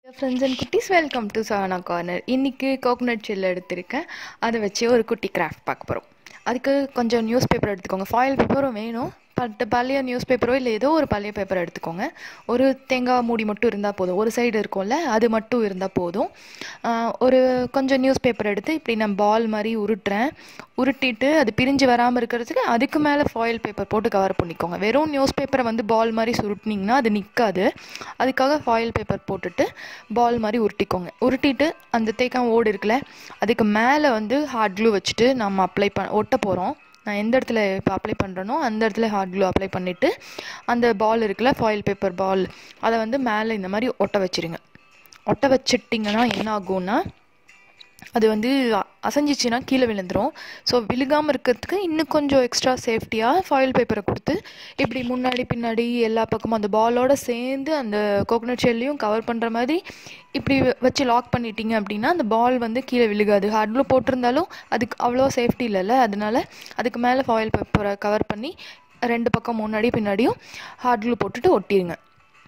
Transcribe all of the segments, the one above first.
friends and குட்டீஸ் welcome to Sahana corner இன்னைக்கு coconut shell எடுத்திருக்கேன் அதை வச்சு ஒரு குட்டி கிராஃப்ட் பார்க்க போகிறோம் அதுக்கு கொஞ்சம் நியூஸ் பேப்பர் எடுத்துக்கோங்க ஃபாயில் பேப்பரும் வேணும் பட் பழைய நியூஸ் பேப்பரோ இல்லை ஏதோ ஒரு பழைய பேப்பர் எடுத்துக்கோங்க ஒரு தேங்காய் மூடி மட்டும் இருந்தால் போதும் ஒரு சைடு இருக்கும்ல அது மட்டும் இருந்தால் போதும் ஆஹ் ஒரு கொஞ்சம் நியூஸ் பேப்பர் எடுத்து இப்படி நான் பால் மாதிரி உருட்டுறேன் உருட்டிட்டு அது பிரிஞ்சு வராமல் இருக்கிறதுக்கு அதுக்கு மேலே ஃபாயில் பேப்பர் போட்டு கவர் பண்ணிக்கோங்க வெறும் நியூஸ் பேப்பரை வந்து பால் மாதிரி சுருட்டினீங்கன்னா அது நிற்காது அதுக்காக ஃபாயில் பேப்பர் போட்டுட்டு பால் மாதிரி உருட்டிக்கோங்க உருட்டிட்டு அந்த தேக்காய் ஓடு இருக்குல்ல அதுக்கு மேலே வந்து ஹார்ட் க்ளூ வச்சுட்டு நம்ம அப்ளை பண்ண ஒட்ட போகிறோம் நான் எந்த இடத்துல இப்போ அப்ளை பண்ணுறனோ அந்த இடத்துல ஹார்ட் க்ளூ அப்ளை பண்ணிவிட்டு அந்த பால் இருக்குல்ல ஃபாயில் பேப்பர் பால் அதை வந்து மேலே இந்த மாதிரி ஒட்ட வச்சிருங்க ஒட்ட வச்சிட்டிங்கன்னா என்ன ஆகும்னா அது வந்து அ- அசைஞ்சிச்சுன்னா கீழே விழுந்துரும் ஸோ விழுகாமல் இருக்கிறதுக்கு இன்னும் கொஞ்சம் எக்ஸ்ட்ரா சேஃப்டியாக ஃபாயில் பேப்பரை கொடுத்து இப்படி முன்னாடி பின்னாடி எல்லா பக்கமும் அந்த பாலோட சேர்ந்து அந்த கோகனட் ஷெல்லையும் கவர் பண்ணுற மாதிரி இப்படி வ- வச்சு லாக் பண்ணிட்டீங்க அப்படின்னா அந்த பால் வந்து கீழே விழுகாது ஹார்ட்ல போட்டிருந்தாலும் அதுக்கு அவ்வளோ சேஃப்டி இல்லைல்ல அதனால அதுக்கு மேலே ஃபாயில் பேப்பரை கவர் பண்ணி ரெண்டு பக்கம் முன்னாடி பின்னாடியும் ஹார்ட் glue போட்டுட்டு ஒட்டிடுங்க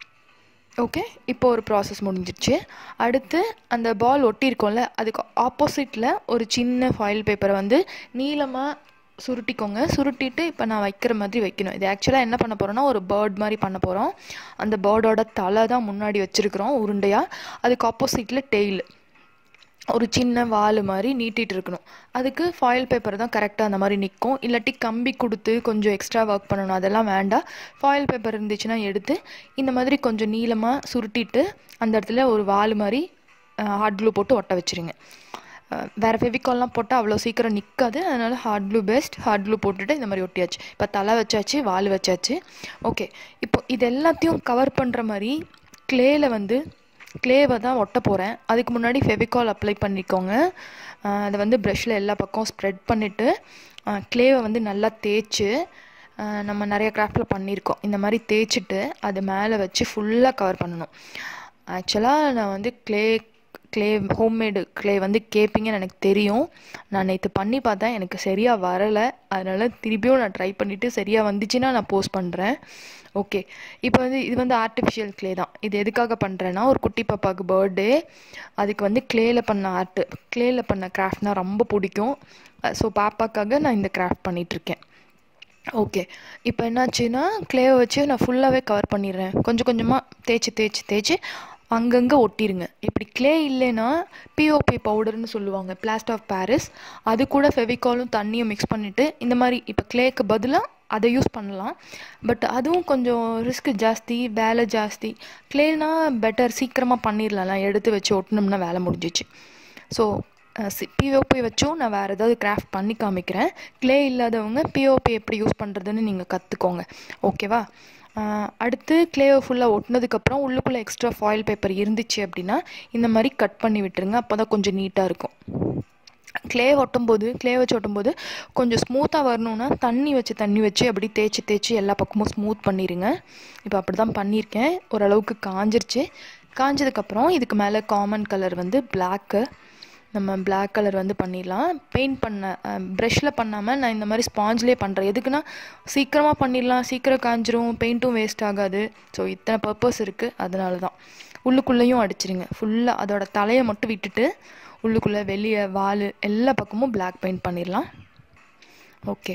ஓகே இப்போ ஒரு ப்ராசஸ் முடிஞ்சிருச்சு அடுத்து அந்த பால் ஒட்டியிருக்கோம்ல அதுக்கு ஆப்போசிட்டில் ஒரு சின்ன ஃபாயில் பேப்பரை வந்து நீளமாக சுருட்டிக்கோங்க சுருட்டிட்டு இப்போ நான் வைக்கிற மாதிரி வைக்கணும் இது ஆக்சுவலாக என்ன பண்ண போகிறோம்னா ஒரு பேர்ட் மாதிரி பண்ண போகிறோம் அந்த பேர்டோட தலை தான் முன்னாடி வச்சுருக்குறோம் உருண்டையாக அதுக்கு ஆப்போசிட்டில் டெய்ல் ஒரு சின்ன வால் மாதிரி நீட்டிட்டு இருக்கணும் அதுக்கு ஃபாயில் பேப்பர் தான் கரெக்டாக அந்த மாதிரி நிற்கும் இல்லாட்டி கம்பி கொடுத்து கொஞ்சம் எக்ஸ்ட்ரா ஒர்க் பண்ணணும் அதெல்லாம் வேண்டாம் ஃபாயில் பேப்பர் இருந்துச்சுன்னா எடுத்து இந்த மாதிரி கொஞ்சம் நீளமாக சுருட்டிட்டு அந்த இடத்துல ஒரு வால் மாதிரி ஹார்ட் க்ளூ போட்டு ஒட்ட வச்சிருங்க அஹ் வேற ஃபெவிகால்லாம் போட்டால் அவ்வளோ சீக்கிரம் நிற்காது அதனால hard glue best hard glue போட்டுட்டு இந்த மாதிரி ஒட்டியாச்சு இப்போ தலை வச்சாச்சு வால் வச்சாச்சு ஓகே இப்போ இது எல்லாத்தையும் கவர் பண்ணுற மாதிரி க்ளேல வந்து க்ளேவை தான் ஒட்ட போகிறேன் அதுக்கு முன்னாடி ஃபெவிகால் அப்ளை பண்ணிக்கோங்க அஹ் அதை வந்து ப்ரஷ்ஷில் எல்லா பக்கம் ஸ்ப்ரெட் பண்ணிவிட்டு க்ளேவை வந்து நல்லா தேய்ச்சி அஹ் நம்ம நிறைய கிராஃப்டில் பண்ணியிருக்கோம் இந்த மாதிரி தேய்ச்சிட்டு அது மேலே வச்சு ஃபுல்லாக கவர் பண்ணணும் ஆக்சுவலாக நான் வந்து க்ளே க்ளே ஹோம்மேடு க்ளே வந்து கேட்பீங்கன்னு எனக்கு தெரியும் நான் நேற்று பண்ணி பார்த்தேன் எனக்கு சரியாக வரலை அதனால் திருப்பியும் நான் ட்ரை பண்ணிவிட்டு சரியாக வந்துச்சுன்னா நான் போஸ்ட் பண்ணுறேன் ஓகே இப்போ வந்து இது வந்து ஆர்டிஃபிஷியல் க்ளே தான் இது எதுக்காக பண்ணுறேன்னா ஒரு குட்டி பாப்பாவுக்கு பர்த்டே அதுக்கு வந்து க்ளேயில் பண்ண ஆர்ட்டு க்ளேயில் பண்ண கிராஃப்ட்னா ரொம்ப பிடிக்கும் ஸோ பாப்பாக்காக நான் இந்த கிராஃப்ட் பண்ணிகிட்ருக்கேன் ஓகே இப்போ என்னாச்சுன்னா க்ளேவை வச்சு நான் ஃபுல்லாகவே கவர் பண்ணிடுறேன் கொஞ்சம் கொஞ்சமாக தேய்ச்சி தேய்ச்சி தேய்ச்சி அங்கங்கே ஒட்டிருங்க இப்படி க்ளே இல்லைன்னா பிஓபி பவுடர்னு சொல்லுவாங்க பிளாஸ்டர் ஆஃப் பாரிஸ் அது கூட ஃபெவிகாலும் தண்ணியும் மிக்ஸ் பண்ணிவிட்டு இந்த மாதிரி இப்போ க்ளேக்கு பதிலாக அதை யூஸ் பண்ணலாம் பட் அதுவும் கொஞ்சம் ரிஸ்க் ஜாஸ்தி வேலை ஜாஸ்தி க்ளேனா பெட்டர் சீக்கிரமாக பண்ணிடலாம் எடுத்து வச்சு ஒட்டினோம்னா வேலை முடிஞ்சிச்சு ஸோ பிஓபி வச்சும் நான் வேறு ஏதாவது கிராஃப்ட் பண்ணி காமிக்கிறேன் க்ளே இல்லாதவங்க பிஓபி எப்படி யூஸ் பண்ணுறதுன்னு நீங்கள் கற்றுக்கோங்க ஓகேவா அஹ் அடுத்து க்ளேவை ஃபுல்லாக ஒட்டினதுக்கப்புறம் உள்ளுக்குள்ளே எக்ஸ்ட்ரா ஃபாயில் பேப்பர் இருந்துச்சு அப்படின்னா இந்த மாதிரி கட் பண்ணி விட்டுருங்க அப்போ தான் கொஞ்சம் நீட்டாக இருக்கும் க்ளே ஒட்டும்போது க்ளே வச்சு ஒட்டும்போது கொஞ்சம் ஸ்மூத்தாக வரணும்னா தண்ணி வச்சு தண்ணி வச்சு அப்படி தேய்ச்சி தேய்ச்சி எல்லா பக்கமும் ஸ்மூத் பண்ணிடுங்க இப்போ அப்படி தான் பண்ணியிருக்கேன் ஓரளவுக்கு காஞ்சிருச்சு காஞ்சதுக்கப்புறம் இதுக்கு மேலே காமன் கலர் வந்து பிளாக்கு நம்ம Black கலர் வந்து பண்ணிடலாம் பெயிண்ட் பண்ண ப்ரஷில் பண்ணாமல் நான் இந்த மாதிரி ஸ்பாஞ்ச்லேயே பண்ணுறேன் எதுக்குன்னா சீக்கிரமாக பண்ணிடலாம் சீக்கிரம் காஞ்சிரும் பெயிண்ட்டும் வேஸ்ட் ஆகாது ஸோ இத்தனை பர்பஸ் இருக்குது அதனால தான் உள்ளுக்குள்ளேயும் அடிச்சிருங்க ஃபுல்லாக அதோட தலையை மட்டும் விட்டுட்டு உள்ளுக்குள்ளே வெளியே வால் எல்லா பக்கமும் Black பெயிண்ட் பண்ணிடலாம் ஓகே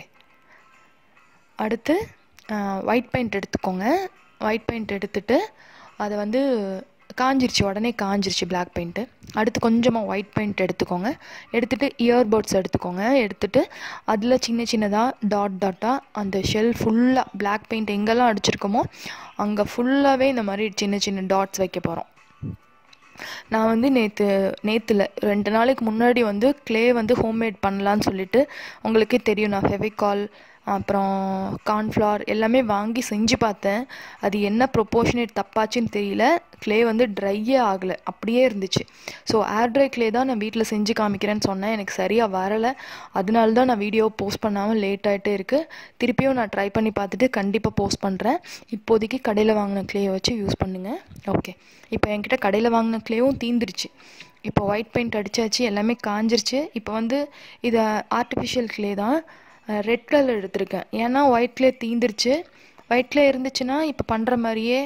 அடுத்து ஒயிட் பெயிண்ட் எடுத்துக்கோங்க ஒயிட் பெயிண்ட் எடுத்துட்டு அதை வந்து காஞ்சிருச்சு உடனே காஞ்சிருச்சு Black பெயிண்ட்டு அடுத்து கொஞ்சமாக ஒயிட் பெயிண்ட் எடுத்துக்கோங்க எடுத்துட்டு இயர்பட்ஸ் எடுத்துக்கோங்க எடுத்துட்டு அதில் சின்ன சின்னதாக டாட் டாட்டாக அந்த ஷெல் ஃபுல்லாக Black பெயிண்ட் எங்கெல்லாம் அடிச்சிருக்கோமோ அங்கே ஃபுல்லாகவே இந்த மாதிரி சின்ன சின்ன டாட்ஸ் வைக்க போகிறோம் நான் வந்து நேற்று நேற்றுல ரெண்டு நாளைக்கு முன்னாடி வந்து க்ளே வந்து ஹோம்மேட் பண்ணலான்னு சொல்லிட்டு உங்களுக்கே தெரியும் நான் ஃபெவிகால் அப்புறம் கார்ன்ஃப்ளவர் எல்லாமே வாங்கி செஞ்சு பார்த்தேன் அது என்ன ப்ரொப்போர்ஷனேட் தப்பாச்சுன்னு தெரியல க்ளே வந்து ட்ரையே ஆகலை அப்படியே இருந்துச்சு ஸோ ஏர் ட்ரை க்ளே தான் நான் வீட்டில் செஞ்சு காமிக்கிறேன்னு சொன்னேன் எனக்கு சரியாக வரலை அதனால தான் நான் வீடியோ போஸ்ட் பண்ணாமல் லேட் ஆகிட்டே இருக்குது திருப்பியும் நான் ட்ரை பண்ணி பார்த்துட்டு கண்டிப்பாக போஸ்ட் பண்ணுறேன் இப்போதைக்கு கடையில் வாங்கின க்ளேயை வச்சு யூஸ் பண்ணுங்கள் ஓகே இப்போ என்கிட்ட கடையில் வாங்கின க்ளேவும் தீந்துருச்சு இப்போ ஒயிட் பெயிண்ட் அடிச்சாச்சு எல்லாமே காஞ்சிருச்சு இப்போ வந்து இது ஆர்டிஃபிஷியல் க்ளே தான் ரெட் கலர் எடுத்திருக்கேன் ஏன்னா ஒயிட் க்ளே தீந்துருச்சு ஒயிட் க்ளே இருந்துச்சுன்னா இப்போ பண்ணுற மாதிரியே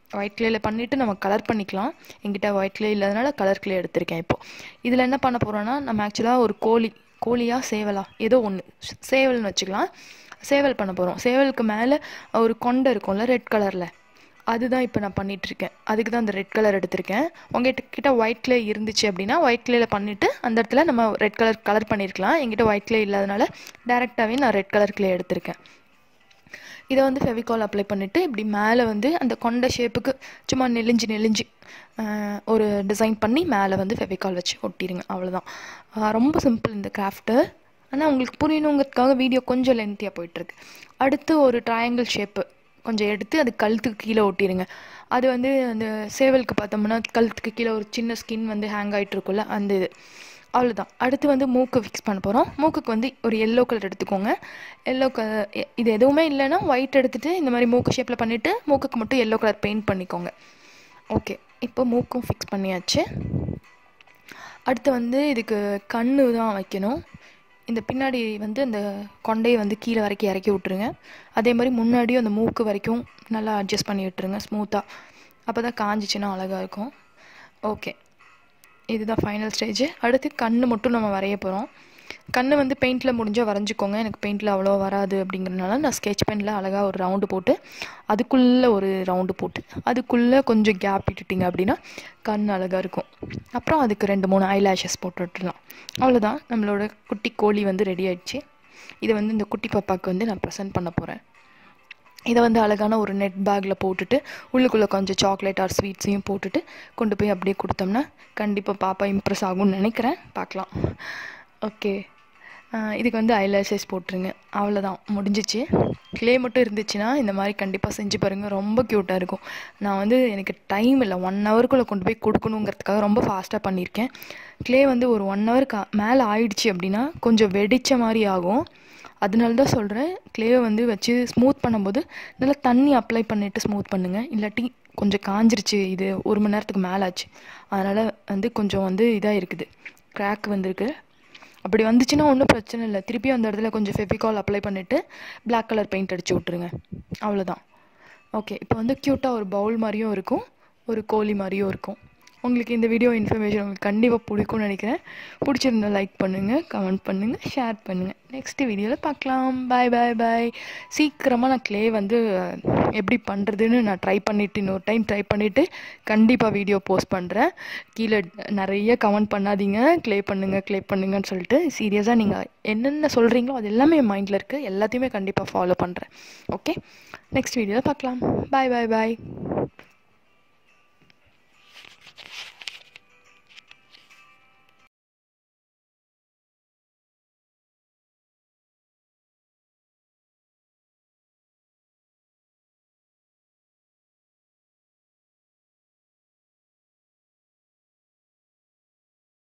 ஒயிட் கிளேயில் பண்ணிவிட்டு நம்ம கலர் பண்ணிக்கலாம் என்கிட்ட ஒயிட் கிளே இல்லாதனால கலர் கிளே எடுத்திருக்கேன் இப்போ இதில் என்ன பண்ண போகிறோன்னா நம்ம ஆக்சுவலாக ஒரு கோழி கோழியா சேவலா ஏதோ ஒன்று சேவல்னு வச்சுக்கலாம் சேவல் பண்ண போகிறோம் சேவலுக்கு மேலே ஒரு கொண்டை இருக்கும்ல ரெட் கலரில் அதுதான் இப்போ நான் பண்ணிகிட்ருக்கேன் அதுக்கு தான் அந்த ரெட் கலர் எடுத்திருக்கேன் உங்ககிட்ட கிட்ட ஒயிட் கிளே இருந்துச்சு அப்படின்னா ஒயிட் கிளேயில் பண்ணிவிட்டு அந்த இடத்துல நம்ம ரெட் கலர் கலர் பண்ணியிருக்கலாம் என்கிட்ட ஒயிட் கிளே இல்லாதனால டேரெக்டாகவே நான் ரெட் கலர் கிளே எடுத்திருக்கேன் இதை வந்து ஃபெவிகால் அப்ளை பண்ணிவிட்டு இப்படி மேலே வந்து அந்த கொண்ட ஷேப்புக்கு சும்மா நெளிஞ்சு நெளிஞ்சு ஒரு டிசைன் பண்ணி மேலே வந்து ஃபெவிகால் வச்சு ஒட்டிடுங்க அவ்வளோதான் ரொம்ப சிம்பிள் இந்த கிராஃப்ட்டு ஆனால் உங்களுக்கு புரியணுங்கிறதுக்காக வீடியோ கொஞ்சம் லென்த்தியாக போயிட்டுருக்கு அடுத்து ஒரு ட்ரையாங்கிள் ஷேப்பு கொஞ்சம் எடுத்து அது கழுத்துக்கு கீழே ஒட்டிடுங்க அது வந்து அந்த சேவலுக்கு பார்த்தோம்னா கழுத்துக்கு கீழே ஒரு சின்ன ஸ்கின் வந்து ஹேங் ஆகிட்டு இருக்கும்ல அந்த இது அவ்வளோதான் அடுத்து வந்து மூக்கு ஃபிக்ஸ் பண்ண போகிறோம் மூக்குக்கு வந்து ஒரு எல்லோ கலர் எடுத்துக்கோங்க எல்லோ கலர் இது எதுவுமே இல்லைன்னா ஒயிட் எடுத்துகிட்டு இந்த மாதிரி மூக்கு ஷேப்பில் பண்ணிவிட்டு மூக்குக்கு மட்டும் எல்லோ கலர் பெயிண்ட் பண்ணிக்கோங்க ஓகே இப்போ மூக்கும் ஃபிக்ஸ் பண்ணியாச்சு அடுத்து வந்து இதுக்கு கண்ணு தான் வைக்கணும் இந்த பின்னாடி வந்து அந்த கொண்டையை வந்து கீழே வரைக்கும் இறக்கி விட்ருங்க அதே மாதிரி முன்னாடியும் அந்த மூக்கு வரைக்கும் நல்லா அட்ஜஸ்ட் பண்ணி விட்டுருங்க ஸ்மூத்தாக அப்போ தான் காஞ்சிச்சின்னா அழகாக இருக்கும் ஓகே இதுதான் ஃபைனல் ஸ்டேஜ் அடுத்து கண் மட்டும் நம்ம வரைய போகிறோம் கண் வந்து பெயிண்டில் முடிஞ்சால் வரைஞ்சிக்கோங்க எனக்கு பெயிண்டில் அவ்வளோ வராது அப்படிங்கிறனால நான் ஸ்கெட்ச் பெனில் அழகாக ஒரு ரவுண்டு போட்டு அதுக்குள்ளே ஒரு ரவுண்டு போட்டு அதுக்குள்ளே கொஞ்சம் கேப் விட்டுட்டிங்க அப்படின்னா கண் அழகாக இருக்கும் அப்புறம் அதுக்கு ரெண்டு மூணு ஐலாஷஸ் போட்டு விட்டுடலாம் அவ்வளோதான் நம்மளோட குட்டி கோழி வந்து ரெடி ஆயிடுச்சு இதை வந்து இந்த குட்டி பாப்பாவுக்கு வந்து நான் ப்ரெசென்ட் பண்ண போகிறேன் இதை வந்து அழகான ஒரு நெட் பேக்கில் போட்டுட்டு உள்ளுக்குள்ளே கொஞ்சம் சாக்லேட் ஆர் ஸ்வீட்ஸையும் போட்டுட்டு கொண்டு போய் அப்படியே கொடுத்தோம்னா கண்டிப்பாக பாப்பா இம்ப்ரெஸ் ஆகும்னு நினைக்கிறேன் பார்க்கலாம் ஓகே இதுக்கு வந்து ஐலாஷஸ் போட்டுருங்க அவ்வளோதான் முடிஞ்சிச்சு க்ளே மட்டும் இருந்துச்சுன்னா இந்த மாதிரி கண்டிப்பாக செஞ்சு பாருங்கள் ரொம்ப க்யூட்டாக இருக்கும் நான் வந்து எனக்கு டைம் இல்லை ஒன் ஹவருக்குள்ளே கொண்டு போய் கொடுக்கணுங்கிறதுக்காக ரொம்ப ஃபாஸ்ட்டாக பண்ணியிருக்கேன் க்ளே வந்து ஒரு ஒன் ஹவருக்கு மேலே ஆயிடுச்சு அப்படின்னா கொஞ்சம் வெடித்த மாதிரி ஆகும் அதனால தான் சொல்கிறேன் க்ளேவை வந்து வச்சு ஸ்மூத் பண்ணும்போது நல்லா தண்ணி அப்ளை பண்ணிவிட்டு ஸ்மூத் பண்ணுங்கள் இல்லாட்டி கொஞ்சம் காஞ்சிருச்சு இது ஒரு மணி நேரத்துக்கு மேலே ஆச்சு அதனால் வந்து கொஞ்சம் வந்து இதாக இருக்குது க்ராக் வந்திருக்கு அப்படி வந்துச்சுன்னா ஒன்றும் பிரச்சனை இல்லை திருப்பி அந்த இடத்துல கொஞ்சம் ஃபெவிகால் அப்ளை பண்ணிவிட்டு பிளாக் கலர் பெயிண்ட் அடித்து விட்ருங்க அவ்வளோதான் ஓகே இப்போ வந்து க்யூட்டாக ஒரு பவுல் மாதிரியும் இருக்கும் ஒரு கோழி மாதிரியும் இருக்கும் உங்களுக்கு இந்த வீடியோ இன்ஃபர்மேஷன் உங்களுக்கு கண்டிப்பாக பிடிக்கும்னு நினைக்கிறேன் பிடிச்சிருந்தா லைக் பண்ணுங்கள் கமெண்ட் பண்ணுங்கள் ஷேர் பண்ணுங்கள் நெக்ஸ்ட் வீடியோவில் பார்க்கலாம் பாய் பாய் பாய் சீக்கிரமாக நான் க்ளே வந்து எப்படி பண்ணுறதுன்னு நான் ட்ரை பண்ணிவிட்டு இன்னொரு டைம் ட்ரை பண்ணிவிட்டு கண்டிப்பாக வீடியோ போஸ்ட் பண்ணுறேன் கீழே நிறைய கமெண்ட் பண்ணாதீங்க க்ளே பண்ணுங்கள் க்ளே பண்ணுங்கன்னு சொல்லிட்டு சீரியஸாக நீங்கள் என்னென்ன சொல்கிறீங்களோ அது எல்லாமே என் மைண்டில் இருக்குது எல்லாத்தையுமே கண்டிப்பாக ஃபாலோ பண்ணுறேன் ஓகே நெக்ஸ்ட் வீடியோவில் பார்க்கலாம் பாய் பாய் பாய்